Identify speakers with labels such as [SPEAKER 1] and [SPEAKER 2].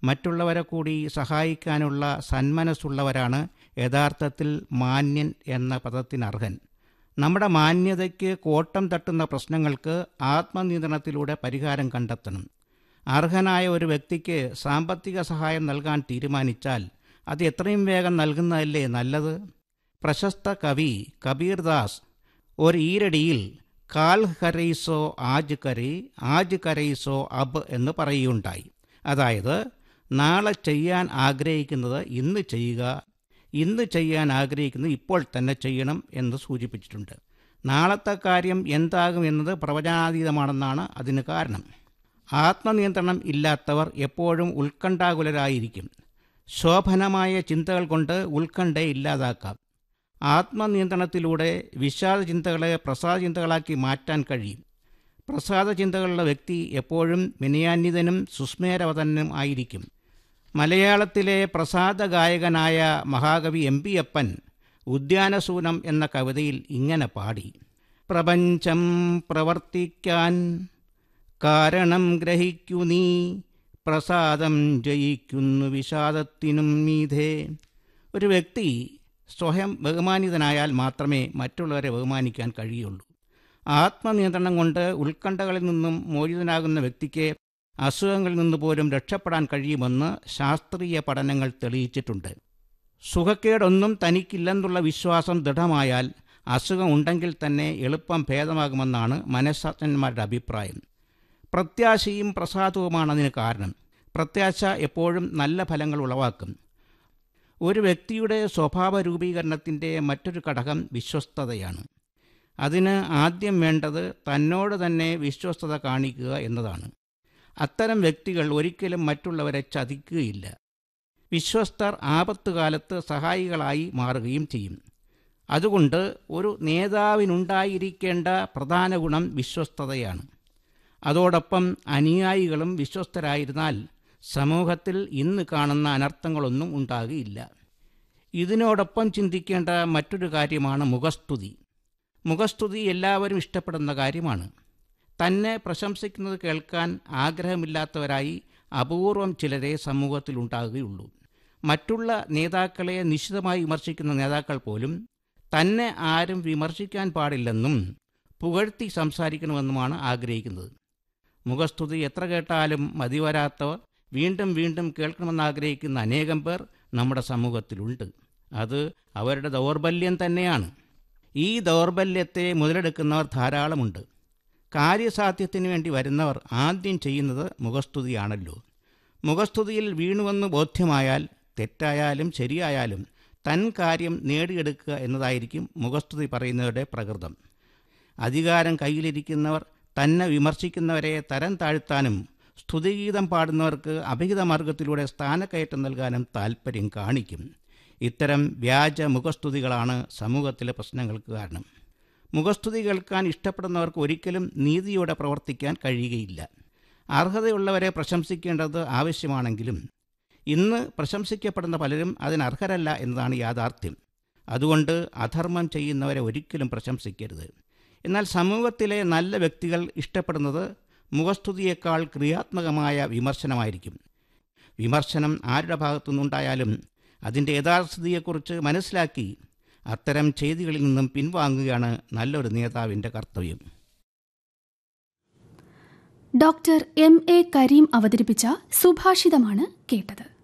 [SPEAKER 1] മറ്റുള്ളവരെ കൂടി സഹായിക്കാനുള്ള സന്മനസ്സുള്ളവരാണ് യഥാർത്ഥത്തിൽ മാന്യൻ എന്ന പദത്തിനർഹൻ നമ്മുടെ മാന്യതയ്ക്ക് കോട്ടം തട്ടുന്ന പ്രശ്നങ്ങൾക്ക് ആത്മനിയന്ത്രണത്തിലൂടെ പരിഹാരം കണ്ടെത്തണം അർഹനായ ഒരു വ്യക്തിക്ക് സാമ്പത്തിക സഹായം നൽകാൻ തീരുമാനിച്ചാൽ അത് എത്രയും വേഗം നൽകുന്നതല്ലേ നല്ലത് പ്രശസ്ത കവി കബീർദാസ് ഒരു ഈരടിയിൽ കാൽ കരൈസോ ആജ് കരി ആജ് കരൈസോ അബ് എന്ന് പറയുകയുണ്ടായി അതായത് നാളെ ചെയ്യാൻ ആഗ്രഹിക്കുന്നത് ഇന്ന് ചെയ്യുക ഇന്ന് ചെയ്യാൻ ആഗ്രഹിക്കുന്നത് ഇപ്പോൾ തന്നെ ചെയ്യണം എന്ന് സൂചിപ്പിച്ചിട്ടുണ്ട് നാളത്തെ കാര്യം എന്താകും എന്നത് പ്രവചനാതീതമാണെന്നാണ് അതിന് കാരണം ആത്മനിയന്ത്രണം ഇല്ലാത്തവർ എപ്പോഴും ഉത്കണ്ഠാകുലരായിരിക്കും ശോഭനമായ ചിന്തകൾ കൊണ്ട് ഉത്കണ്ഠയെ ഇല്ലാതാക്കാം ആത്മനിയന്ത്രണത്തിലൂടെ വിഷാദ ചിന്തകളെ പ്രസാദ ചിന്തകളാക്കി മാറ്റാൻ കഴിയും പ്രസാദ ചിന്തകളുള്ള വ്യക്തി എപ്പോഴും വിനയാന്വിതനും സുസ്മേരവതനും ആയിരിക്കും മലയാളത്തിലെ പ്രസാദ ഗായകനായ മഹാകവി എം പി അപ്പൻ ഉദ്യാനസൂനം എന്ന കവിതയിൽ ഇങ്ങനെ പാടി പ്രപഞ്ചം പ്രവർത്തിക്കാൻ കാരണം ഗ്രഹിക്കു നീ പ്രസാദം ജയിക്കുന്നു വിഷാദത്തിനും മീതേ ഒരു വ്യക്തി സ്വയം ബഹുമാനിതനായാൽ മാത്രമേ മറ്റുള്ളവരെ ബഹുമാനിക്കാൻ കഴിയുള്ളൂ ആത്മനിയന്ത്രണം കൊണ്ട് ഉത്കണ്ഠകളിൽ നിന്നും മോചിതനാകുന്ന വ്യക്തിക്ക് അസുഖങ്ങളിൽ നിന്ന് പോലും രക്ഷപ്പെടാൻ കഴിയുമെന്ന് ശാസ്ത്രീയ പഠനങ്ങൾ തെളിയിച്ചിട്ടുണ്ട് സുഖക്കേടൊന്നും തനിക്കില്ലെന്നുള്ള വിശ്വാസം ദൃഢമായാൽ അസുഖം ഉണ്ടെങ്കിൽ തന്നെ എളുപ്പം ഭേദമാകുമെന്നാണ് മനഃശാസ്ത്രജ്ഞന്മാരുടെ അഭിപ്രായം പ്രത്യാശയും പ്രസാദവുമാണ് അതിന് കാരണം പ്രത്യാശ എപ്പോഴും നല്ല ഫലങ്ങൾ ഉളവാക്കും ഒരു വ്യക്തിയുടെ സ്വഭാവ രൂപീകരണത്തിൻ്റെ മറ്റൊരു ഘടകം വിശ്വസ്തതയാണ് അതിന് ആദ്യം വേണ്ടത് തന്നോട് തന്നെ വിശ്വസ്തത കാണിക്കുക എന്നതാണ് അത്തരം വ്യക്തികൾ ഒരിക്കലും മറ്റുള്ളവരെ ചതിക്കുകയില്ല വിശ്വസ്തർ ആപത്തുകാലത്ത് സഹായികളായി മാറുകയും ചെയ്യും അതുകൊണ്ട് ഒരു നേതാവിനുണ്ടായിരിക്കേണ്ട പ്രധാന ഗുണം വിശ്വസ്തതയാണ് അതോടൊപ്പം അനുയായികളും വിശ്വസ്തരായിരുന്നാൽ സമൂഹത്തിൽ ഇന്ന് കാണുന്ന അനർത്ഥങ്ങളൊന്നും ഉണ്ടാകുകയില്ല ഇതിനോടൊപ്പം ചിന്തിക്കേണ്ട മറ്റൊരു കാര്യമാണ് മുഖസ്തുതി മുഖസ്തുതി എല്ലാവരും ഇഷ്ടപ്പെടുന്ന കാര്യമാണ് തന്നെ പ്രശംസിക്കുന്നത് കേൾക്കാൻ ആഗ്രഹമില്ലാത്തവരായി അപൂർവം ചിലരെ സമൂഹത്തിൽ ഉണ്ടാകുകയുള്ളൂ മറ്റുള്ള നേതാക്കളെ നിശിതമായി വിമർശിക്കുന്ന നേതാക്കൾ പോലും തന്നെ ആരും വിമർശിക്കാൻ പാടില്ലെന്നും പുകഴ്ത്തി സംസാരിക്കണമെന്നുമാണ് ആഗ്രഹിക്കുന്നത് മുഖസ്തുതി എത്ര കേട്ടാലും മതിവരാത്തവർ വീണ്ടും വീണ്ടും കേൾക്കണമെന്നാഗ്രഹിക്കുന്ന അനേകം പേർ നമ്മുടെ സമൂഹത്തിലുണ്ട് അത് അവരുടെ ദൗർബല്യം തന്നെയാണ് ഈ ദൗർബല്യത്തെ മുതലെടുക്കുന്നവർ ധാരാളമുണ്ട് കാര്യസാധ്യത്തിന് വേണ്ടി വരുന്നവർ ആദ്യം ചെയ്യുന്നത് മുഖസ്തുതിയാണല്ലോ മുഖസ്തുതിയിൽ വീണുവെന്ന് ബോധ്യമായാൽ തെറ്റായാലും ശരിയായാലും തൻ കാര്യം നേടിയെടുക്കുക എന്നതായിരിക്കും മുഖസ്തുതി പറയുന്നവരുടെ പ്രകൃതം അധികാരം കയ്യിലിരിക്കുന്നവർ തന്നെ വിമർശിക്കുന്നവരെ തരം താഴ്ത്താനും സ്തുതിഗീതം പാടുന്നവർക്ക് അഭിഹിത മാർഗത്തിലൂടെ സ്ഥാനക്കയറ്റം നൽകാനും താൽപ്പര്യം കാണിക്കും ഇത്തരം വ്യാജ മുഖസ്തുതികളാണ് സമൂഹത്തിലെ പ്രശ്നങ്ങൾക്ക് കാരണം മുഖസ്തുതി കേൾക്കാൻ ഇഷ്ടപ്പെടുന്നവർക്ക് ഒരിക്കലും നീതിയോടെ പ്രവർത്തിക്കാൻ കഴിയുകയില്ല അർഹതയുള്ളവരെ പ്രശംസിക്കേണ്ടത് ആവശ്യമാണെങ്കിലും ഇന്ന് പ്രശംസിക്കപ്പെടുന്ന പലരും അതിനർഹരല്ല എന്നതാണ് യാഥാർത്ഥ്യം അതുകൊണ്ട് അധർമ്മം ചെയ്യുന്നവരെ ഒരിക്കലും പ്രശംസിക്കരുത് എന്നാൽ സമൂഹത്തിലെ നല്ല വ്യക്തികൾ ഇഷ്ടപ്പെടുന്നത് മുഖസ്തുതിയേക്കാൾ ക്രിയാത്മകമായ വിമർശനമായിരിക്കും വിമർശനം ആരുടെ ഭാഗത്തുനിന്നുണ്ടായാലും അതിൻ്റെ യഥാർത്ഥതയെക്കുറിച്ച് മനസ്സിലാക്കി അത്തരം ചെയ്തികളിൽ നിന്നും പിൻവാങ്ങുകയാണ് നല്ലൊരു നേതാവിൻ്റെ കർത്തവ്യം
[SPEAKER 2] ഡോക്ടർ എം എ കരീം അവതരിപ്പിച്ച സുഭാഷിതമാണ് കേട്ടത്